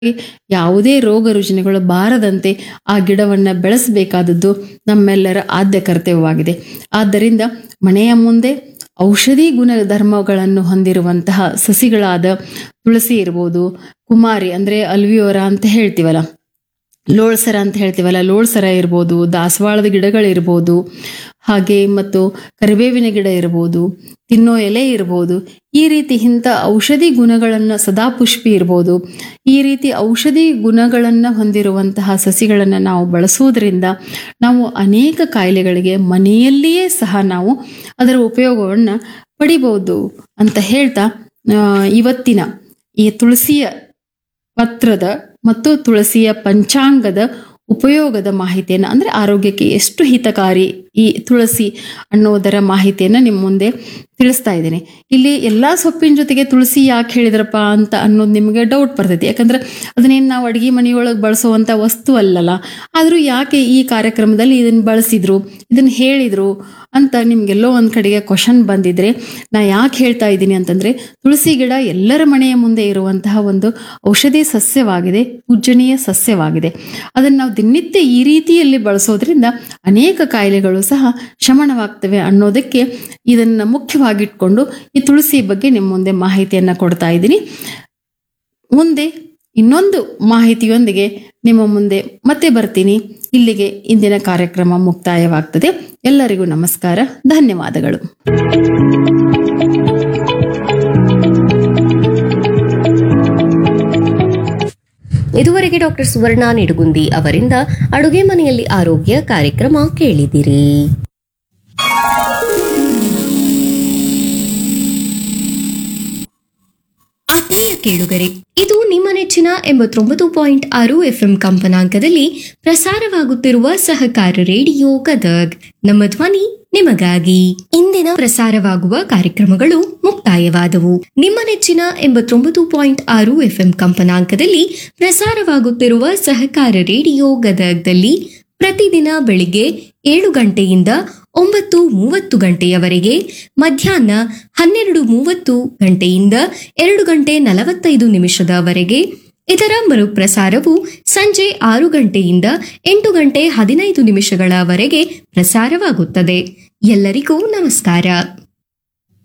ಯಾವುದೇ ರೋಗ ರುಜಿನಗಳು ಬಾರದಂತೆ ಆ ಗಿಡವನ್ನ ಬೆಳೆಸಬೇಕಾದದ್ದು ನಮ್ಮೆಲ್ಲರ ಆದ್ಯ ಕರ್ತವ್ಯವಾಗಿದೆ ಆದ್ದರಿಂದ ಮನೆಯ ಮುಂದೆ ಔಷಧಿ ಗುಣಧರ್ಮಗಳನ್ನು ಹೊಂದಿರುವಂತಹ ಸಸಿಗಳಾದ ತುಳಸಿ ಇರ್ಬೋದು ಕುಮಾರಿ ಅಂದ್ರೆ ಅಲ್ವಿಯೋರ ಅಂತ ಹೇಳ್ತೀವಲ್ಲ ಲೋಳ್ಸರ ಅಂತ ಹೇಳ್ತೀವಲ್ಲ ಲೋಳ್ಸರ ಇರ್ಬೋದು ದಾಸವಾಳದ ಗಿಡಗಳಿರ್ಬೋದು ಹಾಗೆ ಮತ್ತು ಕರಿಬೇವಿನ ಗಿಡ ಇರ್ಬೋದು ತಿನ್ನೋ ಎಲೆ ಇರ್ಬೋದು ಈ ರೀತಿ ಇಂಥ ಔಷಧಿ ಗುಣಗಳನ್ನು ಸದಾಪುಷ್ಪಿ ಇರ್ಬೋದು ಈ ರೀತಿ ಔಷಧಿ ಗುಣಗಳನ್ನು ಹೊಂದಿರುವಂತಹ ಸಸಿಗಳನ್ನು ನಾವು ಬಳಸುವುದರಿಂದ ನಾವು ಅನೇಕ ಕಾಯಿಲೆಗಳಿಗೆ ಮನೆಯಲ್ಲಿಯೇ ಸಹ ನಾವು ಅದರ ಉಪಯೋಗವನ್ನು ಪಡಿಬಹುದು ಅಂತ ಹೇಳ್ತಾ ಆ, ಇವತ್ತಿನ ಈ ತುಳಸಿಯ ಪತ್ರದ ಮತ್ತು ತುಳಸಿಯ ಪಂಚಾಂಗದ ಉಪಯೋಗದ ಮಾಹಿತಿಯನ್ನು ಅಂದರೆ ಆರೋಗ್ಯಕ್ಕೆ ಎಷ್ಟು ಹಿತಕಾರಿ ಈ ತುಳಸಿ ಅನ್ನೋದರ ಮಾಹಿತಿಯನ್ನು ನಿಮ್ಮ ಮುಂದೆ ತಿಳಿಸ್ತಾ ಇದ್ದೀನಿ ಇಲ್ಲಿ ಎಲ್ಲ ಸೊಪ್ಪಿನ ಜೊತೆಗೆ ತುಳಸಿ ಯಾಕೆ ಹೇಳಿದ್ರಪ್ಪ ಅಂತ ಅನ್ನೋದು ನಿಮಗೆ ಡೌಟ್ ಬರ್ತೈತಿ ಯಾಕಂದ್ರೆ ಅದನ್ನೇನು ನಾವು ಅಡುಗೆ ಮನೆಯೊಳಗೆ ಬಳಸುವಂಥ ವಸ್ತು ಅಲ್ಲಲ್ಲ ಆದರೂ ಯಾಕೆ ಈ ಕಾರ್ಯಕ್ರಮದಲ್ಲಿ ಇದನ್ನು ಬಳಸಿದ್ರು ಇದನ್ನು ಹೇಳಿದ್ರು ಅಂತ ನಿಮ್ಗೆಲ್ಲೋ ಒಂದು ಕಡೆಗೆ ಕ್ವಶನ್ ಬಂದಿದ್ರೆ ನಾ ಯಾಕೆ ಹೇಳ್ತಾ ಇದ್ದೀನಿ ಅಂತಂದ್ರೆ ತುಳಸಿ ಗಿಡ ಎಲ್ಲರ ಮನೆಯ ಮುಂದೆ ಇರುವಂತಹ ಒಂದು ಔಷಧಿ ಸಸ್ಯವಾಗಿದೆ ಪೂಜನೀಯ ಸಸ್ಯವಾಗಿದೆ ಅದನ್ನು ನಾವು ದಿನನಿತ್ಯ ಈ ರೀತಿಯಲ್ಲಿ ಬಳಸೋದ್ರಿಂದ ಅನೇಕ ಕಾಯಿಲೆಗಳು ಸಹ ಶಮನವಾಗ್ತವೆ ಅನ್ನೋದಕ್ಕೆ ಇದನ್ನು ಮುಖ್ಯವಾಗಿಟ್ಕೊಂಡು ಈ ತುಳಸಿ ಬಗ್ಗೆ ನಿಮ್ಮ ಮುಂದೆ ಮಾಹಿತಿಯನ್ನು ಕೊಡ್ತಾ ಇದ್ದೀನಿ ಮುಂದೆ ಇನ್ನೊಂದು ಮಾಹಿತಿಯೊಂದಿಗೆ ನಿಮ್ಮ ಮುಂದೆ ಮತ್ತೆ ಬರ್ತೀನಿ ಇಲ್ಲಿಗೆ ಇಂದಿನ ಕಾರ್ಯಕ್ರಮ ಮುಕ್ತಾಯವಾಗ್ತದೆ ಎಲ್ಲರಿಗೂ ನಮಸ್ಕಾರ ಧನ್ಯವಾದಗಳು ಇದುವರೆಗೆ ಡಾಕ್ಟರ್ ಸುವರ್ಣ ನಿಡುಗುಂದಿ ಅವರಿಂದ ಅಡುಗೆ ಮನೆಯಲ್ಲಿ ಆರೋಗ್ಯ ಕಾರ್ಯಕ್ರಮ ಕೇಳಿದಿರಿ ಆತ್ಮೀಯ ಕೇಳುಗರೆ ಇದು ನಿಮ್ಮ ನೆಚ್ಚಿನ ಎಂಬತ್ತೊಂಬತ್ತು ಪಾಯಿಂಟ್ ಆರು ಎಫ್ಎಂ ಕಂಪನಾಂಕದಲ್ಲಿ ಪ್ರಸಾರವಾಗುತ್ತಿರುವ ಸಹಕಾರ ರೇಡಿಯೋ ಗದಗ್ ನಮ್ಮ ಧ್ವನಿ ನಿಮಗಾಗಿ ಇಂದಿನ ಪ್ರಸಾರವಾಗುವ ಕಾರ್ಯಕ್ರಮಗಳು ಮುಕ್ತಾಯವಾದವು ನಿಮ್ಮ ನೆಚ್ಚಿನ ಎಂಬತ್ತೊಂಬತ್ತು ಪಾಯಿಂಟ್ ಆರು ಎಫ್ಎಂ ಕಂಪನಾಂಕದಲ್ಲಿ ಪ್ರಸಾರವಾಗುತ್ತಿರುವ ಸಹಕಾರ ರೇಡಿಯೋ ಗದಗ್ದಲ್ಲಿ ಪ್ರತಿದಿನ ಬೆಳಿಗ್ಗೆ ಏಳು ಗಂಟೆಯಿಂದ ಒಂಬತ್ತು ಮೂವತ್ತು ಗಂಟೆಯವರೆಗೆ ಮಧ್ಯಾಹ್ನ ಹನ್ನೆರಡು ಮೂವತ್ತು ಗಂಟೆಯಿಂದ ಎರಡು ಗಂಟೆ ನಲವತ್ತೈದು ನಿಮಿಷದವರೆಗೆ ಇದರ ಮರುಪ್ರಸಾರವು ಸಂಜೆ ಆರು ಗಂಟೆಯಿಂದ ಎಂಟು ಗಂಟೆ ಹದಿನೈದು ನಿಮಿಷಗಳವರೆಗೆ ಪ್ರಸಾರವಾಗುತ್ತದೆ ಎಲ್ಲರಿಗೂ ನಮಸ್ಕಾರ